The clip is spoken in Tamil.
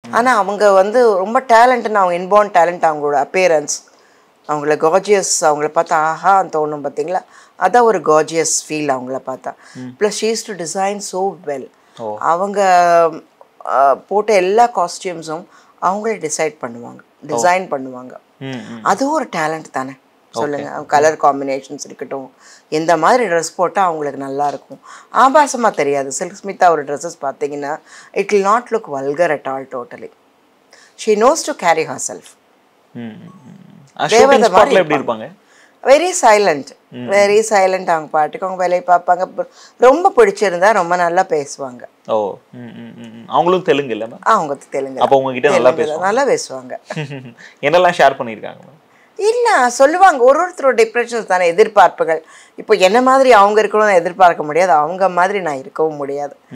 ஆனால் அவங்க வந்து ரொம்ப டேலண்ட்னு அவங்க இன்பார்ன் டேலண்ட் அவங்களோட அப்பியரன்ஸ் அவங்கள காஜியஸ் அவங்கள பார்த்தா ஆஹா தோணும் பார்த்தீங்களா அதான் ஒரு காஜியஸ் ஃபீல் அவங்கள பார்த்தா plus she's to design so well oh. அவங்க அஹ், போட்ட எல்லா காஸ்டியூம்ஸும் அவங்களே டிசைட் பண்ணுவாங்க டிசைன் பண்ணுவாங்க ம் ம் அதுவும் ஒரு டேலண்ட் தானே சொல்லுங்க கலர் காம்பினேஷன்ஸ் இருக்கட்டும் எந்த மாதிரி ட்ரெஸ் போட்டால் அவங்களுக்கு நல்லா இருக்கும் ஆபாசமாக தெரியாது சில்க் ஸ்மிதா ஒரு ட்ரெஸ்ஸஸ் பார்த்தீங்கன்னா it will not look vulgar at all totally she knows to carry herself hmm shooting ஸ்பாட்ல எப்படி இருப்பாங்க வெரி சைலண்ட் வெரி சைலண்ட் அவங்க பாட்டுக்கு அவங்க வேலையை பார்ப்பாங்க ப- ரொம்ப பிடிச்சிருந்தா ரொம்ப நல்லா பேசுவாங்க ஓ ம் ம் ம், ம் அவங்களும் தெலுங்கு இல்ல மேம் அவங்க தெலுங்கு அப்போ உங்ககிட்ட நல்லா தெலுங்குல நல்லா பேசுவாங்க என்னெல்லாம் ஷேர் பண்ணியிருக்காங்க மேம் இல்லை சொல்லுவாங்க ஒரு ஒருத்தரோட டிப்ரெஷன்ஸ் தானே எதிர்பார்ப்புகள் இப்போ என்ன மாதிரி அவங்க இருக்கணும்னு எதிர்பார்க்க முடியாது அவங்க மாதிரி நான் இருக்கவும் முடியாது